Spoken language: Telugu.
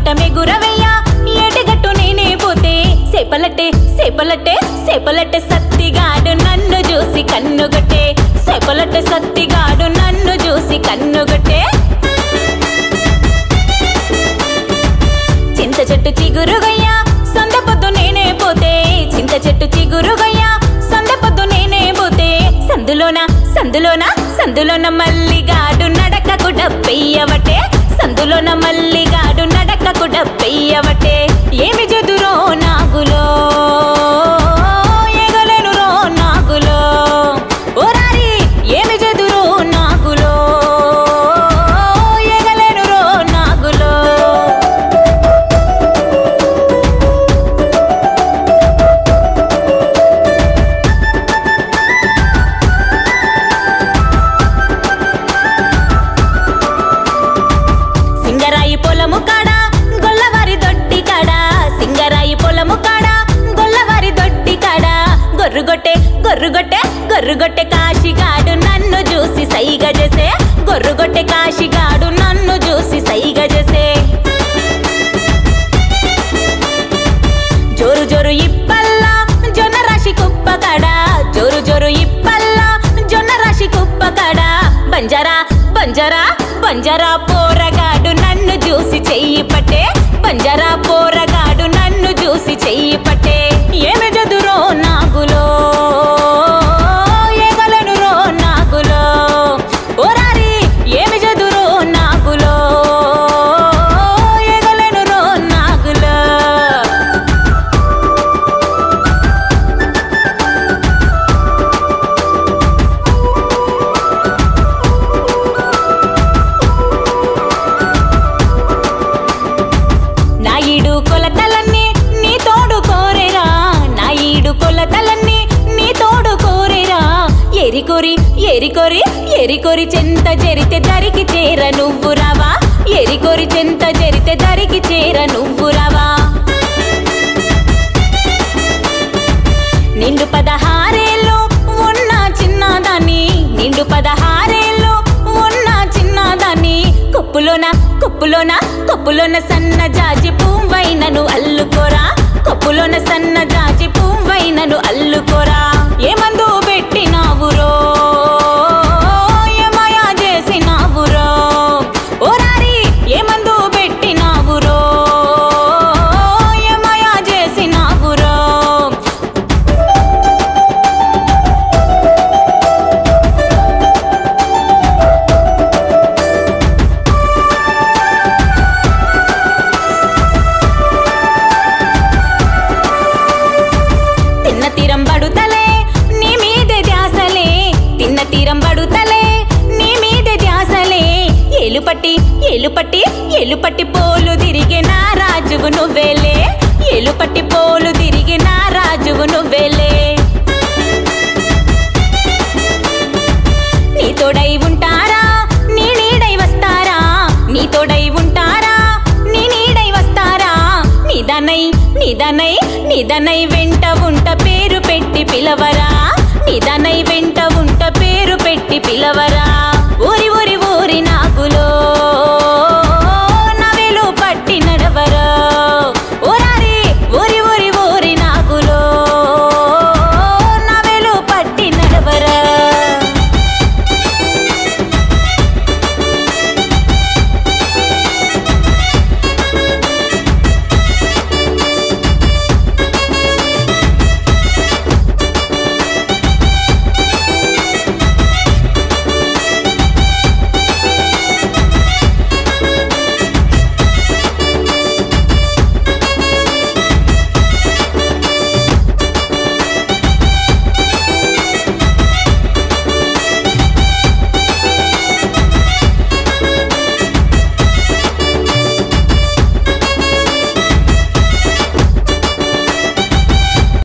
పట్టమే గురవయ్యా ఏటిగట్టు నేనే పోతే సేపలట్టే సేపలట్టే సేపలట్టే సత్తిగాడు నన్ను చూసి కన్నుగట్టే సేపలట్టే సత్తిగాడు నన్ను చూసి కన్నుగట్టే చింత చెట్టు చిగురుగయ్యా సొంత పొద్దు నేనే పోతే చింత చెట్టు చిగురుగయ్యా సొంత పొద్దు నేనే పోతే సందులోన సందులోన సందులోన మల్లిగాడు నడకకు డబ్బెయ్యవటే సందులోన మల్లిగాడు నడకకు డబ్బెయ్యవటే ఏమి జదురో నాగులో ఎగలేనురో నాగులో ఓరారి ఏమి జదురో నాగులో ఎగలేనురో నాగులో సింగరాయి పొలము కాడ గొల్లవారి దొడ్డి కాడ సింగరాయి పొలము కాడ గొల్లవారి దొడ్డి కాడ గొర్రుగొట్టె గొర్రుగొట్టె గొర్రుగొట్టె కాశిగాడు నన్ను చూసి సైగ చేసే గొర్రుగొట్టె కాశిగాడు నన్ను చూసి సైగ చేసే జోరు జోరు ఇప్పల్లా జొన్న రాశి కుప్ప కాడ జోరు జోరు ఇప్పల్లా జొన్న రాశి కుప్ప కాడ బంజారా బంజారా బంజారా పోరగాడు నన్ను చూసి చెయ్యి పట్టే బంజారా పోరగాడు నన్ను చూసి చెయ్యి పట్టే ఏమి జదురో నాగులో ఏగలనురో నాగులో ఓరారి ఏమి జదురో నాగులో ఏగలనురో నాగులో నా ఈడు కొలతలన్నీ నీ తోడు కోరేరా నా ఈడు కొలతలన్నీ నీ తోడు కోరేరా ఎరికొరి ఎరికొరి ఎరికొరి చెంత జరితే దరికి చేర నువ్వు రావా ఎరికొరి చెంత జరితే దరికి చేర నువ్వు రావా నిండు పదహారేళ్ళు ఉన్న చిన్నదాన్ని నిండు పదహారేళ్ళు ఉన్న చిన్నదాన్ని కొప్పులోన కొప్పులోన కొప్పులోన సన్న జాజి పువ్వైనను అల్లుకోరా కొప్పులోన సన్న జాజి పువ్వైనను అల్లుకోరా ఏమందు పెట్టినావురో ఏమయా చేసినావురో ఓరారి ఏమందు పెట్టినావురో ఏమయా చేసినావురో తిన్న తీరం పడుతలే నీ మీదే ధ్యాసలే తిన్న తీరం పడుతలే నీ మీదే ధ్యాసలే ఏలుపట్టి ఏలుపట్టి ఏలుపట్టి పోలు తిరిగే నా రాజువు నువ్వేలే ఏలుపట్టి పోలు తిరిగే నా రాజువు నువ్వేలే నీ తోడై ఉంటారా నీ నీడై వస్తారా నీ తోడై ఉంటారా నీ నీడై వస్తారా నిదనై నిదనై నిదనై వెంట ఉంట పేరు పెట్టి పిలవరా నిదనై వెంట ఉంట పేరు పెట్టి పిలవరా